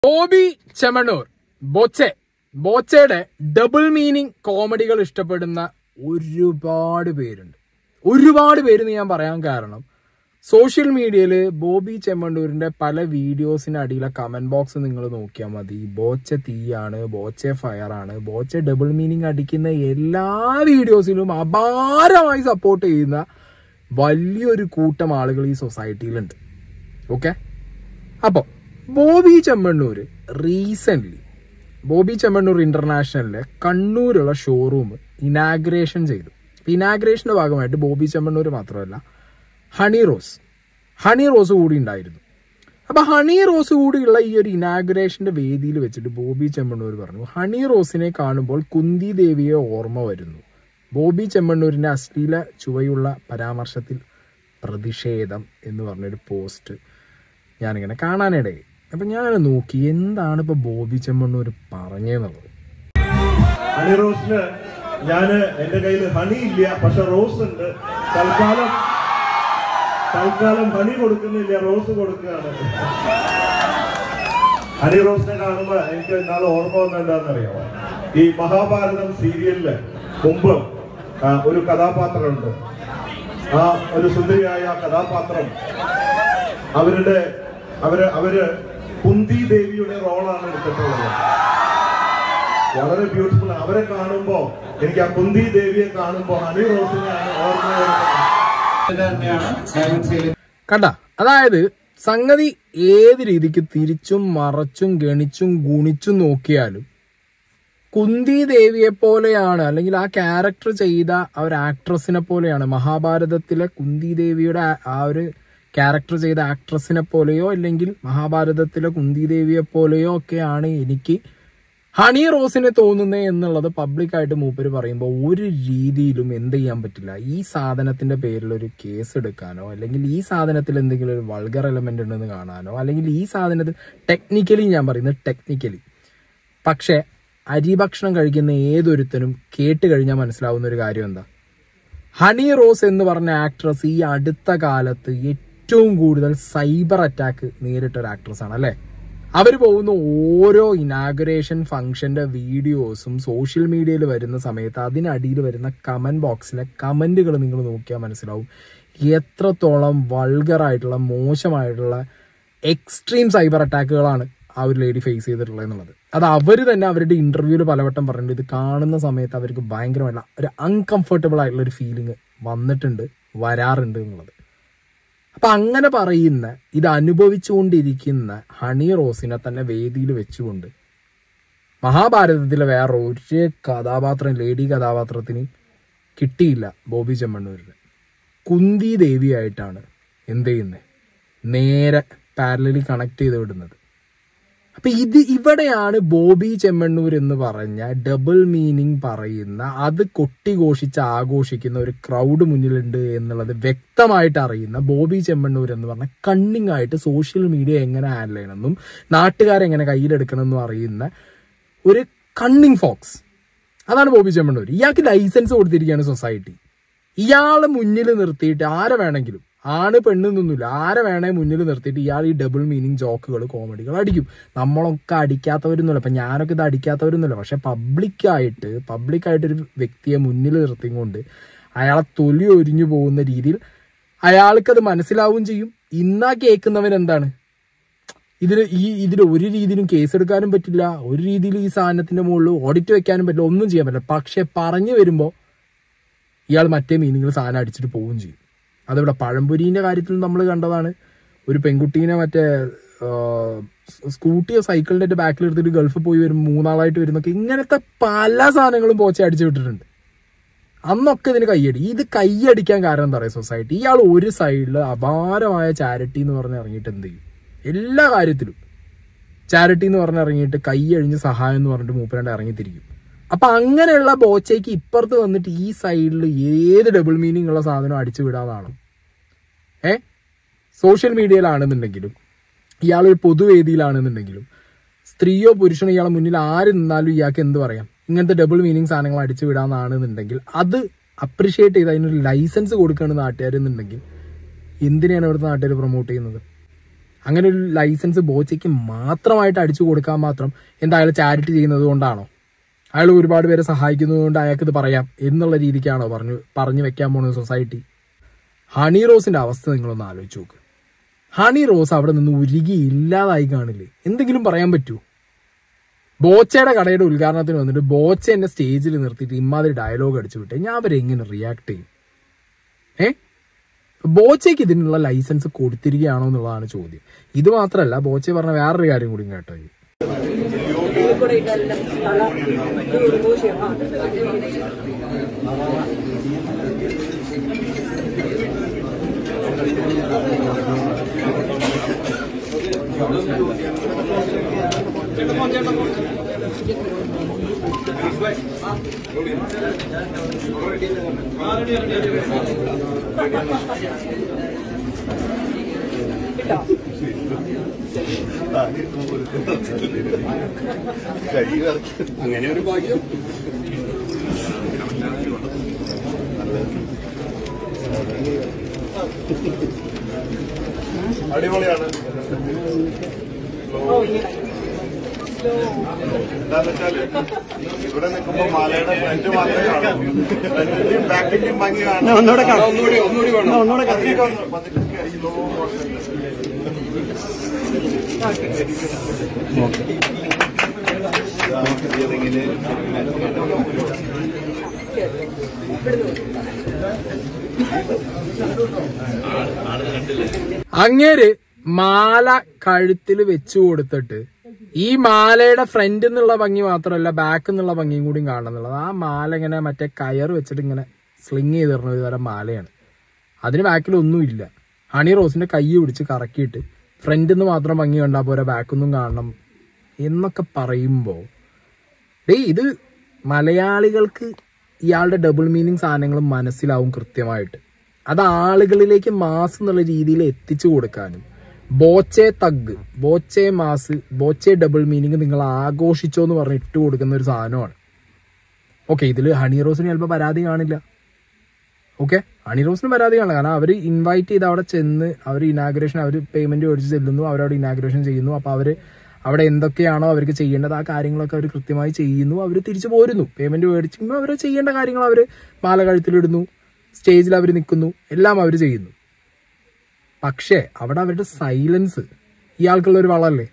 ബോബി ചെമണൂർ ബോച്ചെ ബോച്ചയുടെ double meaning കോമഡികൾ ഇഷ്ടപ്പെടുന്ന ഒരുപാട് പേരുണ്ട് ഒരുപാട് പേര് ഞാൻ പറയാൻ കാരണം സോഷ്യൽ മീഡിയയിൽ ബോബി ചെമ്മണ്ണൂരിന്റെ പല വീഡിയോസിന് അടിയിലെ കമന്റ് ബോക്സ് നിങ്ങൾ നോക്കിയാൽ മതി ബോച്ച തീയാണ് ബോച്ച ഫയർ ആണ് ബോച്ച ഡബിൾ മീനിങ് അടിക്കുന്ന എല്ലാ വീഡിയോസിലും അപാരമായി സപ്പോർട്ട് ചെയ്യുന്ന വലിയൊരു കൂട്ടം ആളുകൾ ഈ സൊസൈറ്റിയിലുണ്ട് ഓക്കെ അപ്പോൾ ബോബി ചെമ്മണ്ണൂര് റീസെന്റ് ബോബി ചെമ്മണ്ണൂർ ഇന്റർനാഷണലിലെ കണ്ണൂരുള്ള ഷോറൂം ഇനാഗ്രേഷൻ ചെയ്തു ഇനാഗ്രേഷന്റെ ഭാഗമായിട്ട് ബോബി ചെമ്മണ്ണൂർ മാത്രമല്ല ഹണി റോസ് ഹണി റോസ് കൂടി ഉണ്ടായിരുന്നു അപ്പൊ ഹണി റോസ് കൂടിയുള്ള ഈ ഒരു ഇനാഗ്രേഷന്റെ വേദിയിൽ വെച്ചിട്ട് ബോബി ചെമ്മണ്ണൂർ പറഞ്ഞു ഹണി റോസിനെ കാണുമ്പോൾ കുന്തി ദേവിയെ ഓർമ്മ വരുന്നു ബോബി ചെമ്മണ്ണൂരിന്റെ അശ്ലീല ചുവയുള്ള പരാമർശത്തിൽ പ്രതിഷേധം എന്ന് പറഞ്ഞൊരു പോസ്റ്റ് ഞാനിങ്ങനെ കാണാനിടയായി അപ്പൊ ഞാൻ നോക്കി എന്താണ് ഇപ്പൊ ബോബി ചെമ്മണ്ണൂർ പറഞ്ഞെന്നുള്ളത് ഹണി റോസിന് ഞാന് എന്റെ കയ്യിൽ ഹണി ഇല്ല പക്ഷെ റോസ് ഉണ്ട് തൽക്കാലം തൽക്കാലം ഹണി കൊടുക്കുന്നില്ല റോസ് കൊടുക്കുകയാണ് ഹണി റോസിനെ കാണുമ്പോ എനിക്ക് നാളെ ഓർമ്മ വന്നെന്താണെന്നറിയാമോ ഈ മഹാഭാരതം സീരിയലില് മുമ്പ് ആ, ഒരു കഥാപാത്രമുണ്ട് ആ ഒരു സുന്ദരിയായ ആ കഥാപാത്രം അവരുടെ അവര് അവര് കുന്തി ദേവിയുടെ റോളാണ് എടുത്തിട്ടുള്ളത് വളരെ ബ്യൂട്ടിഫുൾ അവരെ കാണുമ്പോ എനിക്ക് ആ കുന്തി ദേവിയെ കാണുമ്പോ ഹണി റോസിനെയാണ് ഓർമ്മ വരുന്നത് കണ്ട അതായത് സംഗതി ഏത് രീതിക്ക് തിരിച്ചും മറച്ചും ഗണിച്ചും ഗുണിച്ചും നോക്കിയാലും കുന്തി ദേവിയെ പോലെയാണ് അല്ലെങ്കിൽ ആ ക്യാരക്ടർ ചെയ്ത ആ ഒരു ആക്ട്രസിനെ പോലെയാണ് മഹാഭാരതത്തിലെ കുന്തി ദേവിയുടെ ആ- ആ ഒരു ക്യാരക്ടർ ചെയ്ത ആക്ട്രസിനെ പോലെയോ അല്ലെങ്കിൽ മഹാഭാരതത്തിലെ കുന്തി ദേവിയെ പോലെയോ ഒക്കെയാണ് എനിക്ക് ഹണി റോസിനെ തോന്നുന്നത് എന്നുള്ളത് പബ്ലിക്കായിട്ട് മൂപ്പര് പറയുമ്പോൾ ഒരു രീതിയിലും എന്ത് ചെയ്യാൻ പറ്റില്ല ഈ സാധനത്തിന്റെ പേരിൽ ഒരു കേസ് എടുക്കാനോ അല്ലെങ്കിൽ ഈ സാധനത്തിൽ എന്തെങ്കിലും ഒരു വൾഗർ എലമെന്റ് ഉണ്ടെന്ന് കാണാനോ അല്ലെങ്കിൽ ഈ സാധനത്തിൽ ടെക്നിക്കലി ഞാൻ പറയുന്നത് ടെക്നിക്കലി പക്ഷെ അരി ഭക്ഷണം കഴിക്കുന്ന ഏതൊരുത്തനും കേട്ട് കഴിഞ്ഞാൽ മനസ്സിലാവുന്ന ഒരു കാര്യം എന്താ ഹണി റോസ് എന്ന് പറഞ്ഞ ആക്ട്രസ് ഈ അടുത്ത കാലത്ത് ഏറ്റവും കൂടുതൽ സൈബർ അറ്റാക്ക് നേരിട്ട ഒരു ആക്ട്രസ് ആണ് അല്ലെ അവർ പോകുന്ന ഓരോ ഇനാഗുറേഷൻ ഫംഗ്ഷന്റെ വീഡിയോസും സോഷ്യൽ മീഡിയയിൽ വരുന്ന സമയത്ത് അതിനടിയിൽ വരുന്ന കമന്റ് ബോക്സിലെ കമന്റുകൾ നിങ്ങൾ നോക്കിയാൽ മനസ്സിലാവും എത്രത്തോളം വൾഗറായിട്ടുള്ള മോശമായിട്ടുള്ള എക്സ്ട്രീം സൈബർ അറ്റാക്കുകളാണ് ആ ഒരു ലേഡി ഫേസ് ചെയ്തിട്ടുള്ളത് എന്നുള്ളത് അത് അവർ തന്നെ അവരുടെ ഇന്റർവ്യൂവിൽ പലവട്ടം പറഞ്ഞിട്ട് ഇത് കാണുന്ന സമയത്ത് അവർക്ക് ഭയങ്കരമായിട്ടുള്ള ഒരു അൺകംഫർട്ടബിൾ ആയിട്ടുള്ള ഒരു ഫീലിംഗ് വന്നിട്ടുണ്ട് വരാറുണ്ട് എന്നുള്ളത് അപ്പൊ അങ്ങനെ പറയുന്ന ഇത് അനുഭവിച്ചുകൊണ്ടിരിക്കുന്ന ഹണി റോസിനെ തന്നെ വേദിയിൽ വെച്ചുകൊണ്ട് മഹാഭാരതത്തിലെ വേറെ ഒരു കഥാപാത്രം ലേഡി കഥാപാത്രത്തിന് കിട്ടിയില്ല ബോബി ചെമ്മണ്ണൂരിന് കുന്തി ദേവിയായിട്ടാണ് എന്ത് ചെയ്യുന്നത് നേരെ പാരലലി കണക്ട് ചെയ്ത് വിടുന്നത് അപ്പൊ ഇത് ഇവിടെയാണ് ബോബി ചെമ്മണ്ണൂർ എന്ന് പറഞ്ഞ ഡബിൾ മീനിങ് പറയുന്ന അത് കൊട്ടിഘോഷിച്ച് ആഘോഷിക്കുന്ന ഒരു ക്രൗഡ് മുന്നിലുണ്ട് എന്നുള്ളത് വ്യക്തമായിട്ട് അറിയുന്ന ബോബി ചെമ്മണ്ണൂർ എന്ന് പറഞ്ഞ കണ്ണിങ് ആയിട്ട് സോഷ്യൽ മീഡിയ എങ്ങനെ ഹാൻഡിൽ ചെയ്യണമെന്നും നാട്ടുകാരെങ്ങനെ കയ്യിലെടുക്കണമെന്നും അറിയുന്ന ഒരു കണ്ണിങ് ഫോക്സ് അതാണ് ബോബി ചെമ്മണ്ണൂർ ഇയാൾക്ക് ലൈസൻസ് കൊടുത്തിരിക്കുകയാണ് സൊസൈറ്റി ഇയാളെ മുന്നിൽ നിർത്തിയിട്ട് ആരെ വേണമെങ്കിലും ആണ് പെണ്ണെന്നൊന്നുമില്ല ആരെ വേണേ മുന്നിൽ നിർത്തിയിട്ട് ഇയാൾ ഈ ഡബിൾ മീനിങ് ജോക്കുകൾ കോമഡികൾ അടിക്കും നമ്മളൊക്കെ അടിക്കാത്തവരൊന്നുമില്ല അപ്പൊ ഞാനൊക്കെ ഇത് അടിക്കാത്തവരൊന്നുമില്ല പക്ഷെ പബ്ലിക്കായിട്ട് പബ്ലിക്കായിട്ട് ഒരു വ്യക്തിയെ മുന്നിൽ നിർത്തിക്കൊണ്ട് അയാളെ തൊലി ഒരിഞ്ഞു പോകുന്ന രീതിയിൽ അയാൾക്കത് മനസ്സിലാവുകയും ചെയ്യും ഇന്നാ കേൾക്കുന്നവൻ എന്താണ് ഇതിന് ഈ ഇതിൽ ഒരു രീതിയിലും കേസ് എടുക്കാനും പറ്റില്ല ഒരു രീതിയിൽ ഈ സാധനത്തിന്റെ മുകളിൽ ഓഡിറ്റ് വെക്കാനും പറ്റില്ല ഒന്നും ചെയ്യാൻ പറ്റില്ല പക്ഷെ പറഞ്ഞു വരുമ്പോൾ ഇയാൾ മറ്റേ മീനിങ്ങിൽ സാധനം അടിച്ചിട്ട് പോവുകയും ചെയ്യും അതിവിടെ പഴംപൊരീന്റെ കാര്യത്തിൽ നമ്മൾ കണ്ടതാണ് ഒരു പെൺകുട്ടീനെ മറ്റേ ആ, സ്കൂട്ടിയോ സൈക്കിളിന്റെ ബാക്കിൽ എടുത്തിട്ട് ഗൾഫിൽ പോയി വരും മൂന്നാളായിട്ട് വരുന്നൊക്കെ ഇങ്ങനത്തെ പല സാധനങ്ങളും പോച്ച അടിച്ചു വിട്ടിട്ടുണ്ട് അന്നൊക്കെ ഇതിന് കൈയടി ഇത് കൈയടിക്കാൻ കാരണം എന്താ പറയുക സൊസൈറ്റി ഇയാൾ ഒരു സൈഡിൽ അപാരമായ ചാരിറ്റി എന്ന് പറഞ്ഞ് ഇറങ്ങിയിട്ട് എന്ത് ചെയ്യും എല്ലാ കാര്യത്തിലും ചാരിറ്റി എന്ന് പറഞ്ഞ് ഇറങ്ങിയിട്ട് കൈ അഴിഞ്ഞ് സഹായം എന്ന് പറഞ്ഞിട്ട് മൂപ്പരണ്ട് ഇറങ്ങിത്തിരിക്കും അപ്പൊ അങ്ങനെയുള്ള ബോച്ചയ്ക്ക് ഇപ്പുറത്ത് വന്നിട്ട് ഈ സൈഡിൽ ഏത് ഡബിൾ മീനിങ് ഉള്ള സാധനം അടിച്ചു വിടാന്നാണ് ഏ സോഷ്യൽ മീഡിയയിലാണെന്നുണ്ടെങ്കിലും ഇയാളൊരു പൊതുവേദിയിലാണെന്നുണ്ടെങ്കിലും സ്ത്രീയോ പുരുഷനോ ഇയാളെ മുന്നിൽ ആര് നിന്നാലും ഇയാൾക്ക് എന്ത് പറയാം ഇങ്ങനത്തെ ഡബിൾ മീനിങ് സാധനങ്ങൾ അടിച്ചു വിടാന്നാണെന്നുണ്ടെങ്കിൽ അത് അപ്രിഷിയേറ്റ് ചെയ്ത് അതിനൊരു ലൈസൻസ് കൊടുക്കുകയാണ് നാട്ടുകാർ എന്നുണ്ടെങ്കിൽ എന്തിനാണ് ഇവിടുത്തെ നാട്ടുകാർ പ്രൊമോട്ട് ചെയ്യുന്നത് അങ്ങനെ ഒരു ലൈസൻസ് ബോച്ചയ്ക്ക് മാത്രമായിട്ട് അടിച്ചു കൊടുക്കാൻ മാത്രം എന്താ അയാൾ ചാരിറ്റി ചെയ്യുന്നത് കൊണ്ടാണോ അയാൾ ഒരുപാട് പേരെ സഹായിക്കുന്നത് കൊണ്ട് അയാൾക്ക് ഇത് പറയാം എന്നുള്ള രീതിക്കാണോ പറഞ്ഞു പറഞ്ഞു വെക്കാൻ പോകുന്നത് സൊസൈറ്റി ഹണി റോസിന്റെ അവസ്ഥ നിങ്ങളൊന്ന് ആലോചിച്ച് നോക്ക് ഹണി റോസ് അവിടെ നിന്ന് ഉരുകി ഇല്ലാതായി കാണില്ലേ എന്തെങ്കിലും പറയാൻ പറ്റുമോ ബോച്ചയുടെ കടയുടെ ഉദ്ഘാടനത്തിന് വന്നിട്ട് ബോച്ച എന്നെ സ്റ്റേജിൽ നിർത്തിയിട്ട് ഇമാതിരി ഡയലോഗ് അടിച്ചു വിട്ടെ ഞാൻ അവരെങ്ങനെ റിയാക്ട് ചെയ്യും ഏ ബോച്ചയ്ക്ക് ഇതിനുള്ള ലൈസൻസ് കൊടുത്തിരിക്കുകയാണോ എന്നുള്ളതാണ് ചോദ്യം ഇത് മാത്രമല്ല ബോച്ച പറഞ്ഞ വേറൊരു കാര്യം കൂടി കേട്ടോ ഇനി. ಕೂಡ ಇದೆಲ್ಲ ಸ್ಥಳ ಇದು ಮ್ಯೂಸಿಯಂ അങ്ങനെ ഒരു ഭാഗ്യം അടിപൊളിയാണ് എന്താന്ന് വെച്ചാല് ഇവിടെ നിൽക്കുമ്പോ മാലയുടെ ഫ്രണ്ട് മാത്രമേ കാണൂ ഫ്രണ്ടിന്റെയും ബാക്കിന്റെയും ഭംഗി കാണാം ഒന്നുകൂടെ കാണാം ഒന്നുകൂടി ഒന്നുകൂടി വേണം ഒന്നുകൂടെ പതുക്കെ ഒന്ന് പതുക്കെ ഈ low motion ല്. അങ്ങേര് മാല കഴുത്തിൽ വെച്ചു കൊടുത്തിട്ട് ഈ മാലയുടെ ഫ്രണ്ട് എന്നുള്ള ഭംഗി മാത്രമല്ല ബാക്ക് എന്നുള്ള ഭംഗിയും കൂടിയും കാണണം എന്നുള്ളത് ആ മാല ഇങ്ങനെ മറ്റേ കയർ വെച്ചിട്ട് ഇങ്ങനെ സ്ലിങ് ചെയ്ത് തരുന്ന ഒരു തരം മാലയാണ് അതിന് ബാക്കിൽ ഒന്നുമില്ല ഹണി റോസിന്റെ കൈ പിടിച്ച് കറക്കിയിട്ട് ഫ്രണ്ടിൽ നിന്ന് മാത്രം ഭംഗി കണ്ടാൽ പോരാ ബാക്കൊന്നും കാണണം എന്നൊക്കെ പറയുമ്പോൾ ഡേയ് ഇത് മലയാളികൾക്ക് ഇയാളുടെ ഡബിൾ മീനിങ് സാധനങ്ങൾ മനസ്സിലാവും കൃത്യമായിട്ട് അത് ആളുകളിലേക്ക് മാസ് എന്നുള്ള രീതിയിൽ എത്തിച്ചു കൊടുക്കാനും Boche thug Boche mass Boche double meaning നിങ്ങൾ ആഘോഷിച്ചോ എന്ന് പറഞ്ഞ് ഇട്ട് കൊടുക്കുന്ന ഒരു സാധനമാണ് ഓക്കെ ഇതിൽ ഹണി റോസിന് ചിലപ്പോൾ പരാതി കാണില്ല ഓക്കെ ഹണി റോസിന് പരാതി കാണില്ല കാരണം അവർ ഇൻവൈറ്റ് ചെയ്ത് അവിടെ ചെന്ന് അവർ ഇനാഗ്രേഷൻ അവർ പേയ്മെന്റ് മേടിച്ച് ചെല്ലുന്നു അവരവിടെ ഇനാഗ്രേഷൻ ചെയ്യുന്നു അപ്പോൾ അവർ അവിടെ എന്തൊക്കെയാണോ അവർക്ക് ചെയ്യേണ്ടത് ആ കാര്യങ്ങളൊക്കെ അവർ കൃത്യമായി ചെയ്യുന്നു അവർ തിരിച്ചു പോരുന്നു പേയ്മെന്റ് മേടിച്ചുമ്പോൾ അവർ ചെയ്യേണ്ട കാര്യങ്ങൾ അവർ മാല കഴുത്തിലിടുന്നു സ്റ്റേജിൽ അവർ നിൽക്കുന്നു എല്ലാം അവർ ചെയ്യുന്നു പക്ഷേ അവിടെ അവരുടെ സൈലൻസ് ഇയാൾക്കുള്ള ഒരു വളല്ലേ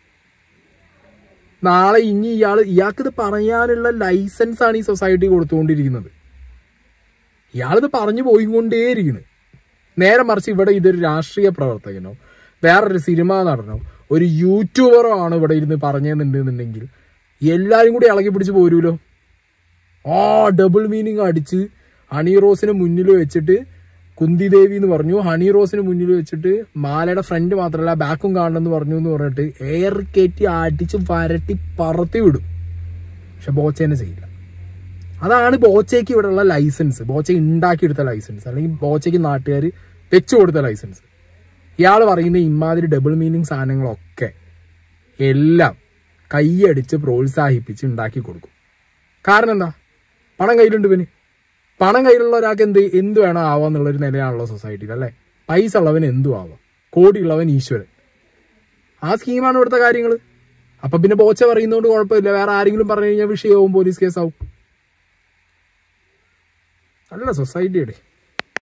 നാളെ ഇനി ഇയാൾ ഇയാൾക്കിത് പറയാനുള്ള ലൈസൻസ് ആണ് ഈ സൊസൈറ്റി കൊടുത്തുകൊണ്ടിരിക്കുന്നത് ഇയാളിത് പറഞ്ഞു പോയിക്കൊണ്ടേയിരിക്കുന്നു നേരെ മറിച്ച് ഇവിടെ ഇതൊരു രാഷ്ട്രീയ പ്രവർത്തകനോ വേറൊരു സിനിമാ നടനോ ഒരു യൂട്യൂബറോ ആണ് ഇവിടെ ഇരുന്ന് പറഞ്ഞെന്നുണ്ടെന്നുണ്ടെങ്കിൽ എല്ലാരും കൂടി ഇളകി പിടിച്ച് പോരൂലോ ആ ഡബിൾ മീനിങ് അടിച്ച് ഹണി റോസിന് മുന്നിൽ വെച്ചിട്ട് കുന്തി ദേവി എന്ന് പറഞ്ഞു ഹണി റോസിന് മുന്നിൽ വെച്ചിട്ട് മാലയുടെ ഫ്രണ്ട് മാത്രമല്ല ബാക്കും കാണണമെന്ന് പറഞ്ഞു എന്ന് പറഞ്ഞിട്ട് എയർ കയറ്റി അടിച്ച് വരട്ടി പറത്തി വിടും പക്ഷെ ബോച്ചേനെ ചെയ്യില്ല അതാണ് ബോച്ചയ്ക്ക് ഇവിടെയുള്ള ലൈസൻസ് ബോച്ച ഉണ്ടാക്കിയെടുത്ത ലൈസൻസ് അല്ലെങ്കിൽ ബോച്ചയ്ക്ക് നാട്ടുകാർ വെച്ചു കൊടുത്ത ലൈസൻസ് ഇയാൾ പറയുന്ന ഇമാതിരി ഡബിൾ മീനിങ് സാധനങ്ങളൊക്കെ എല്ലാം കൈയടിച്ച് പ്രോത്സാഹിപ്പിച്ച് ഉണ്ടാക്കി കൊടുക്കും കാരണം എന്താ പണം കയ്യിലുണ്ട് ഇവന് പണം കയ്യിലുള്ള ഒരാൾക്ക് എന്ത് എന്ത് വേണം ആവാന്നുള്ളൊരു നിലയാണല്ലോ സൊസൈറ്റിയിൽ അല്ലേ പൈസ ഉള്ളവൻ എന്തും ആവാം കോടിയുള്ളവൻ ഈശ്വരൻ ആ സ്കീമാണ് ഇവിടുത്തെ കാര്യങ്ങൾ അപ്പൊ പിന്നെ ബോച്ച പറയുന്നതുകൊണ്ട് കുഴപ്പമില്ല വേറെ ആരെങ്കിലും പറഞ്ഞു കഴിഞ്ഞാൽ വിഷയമാവും പോലീസ് കേസാവും നല്ല സൊസൈറ്റിയുടെ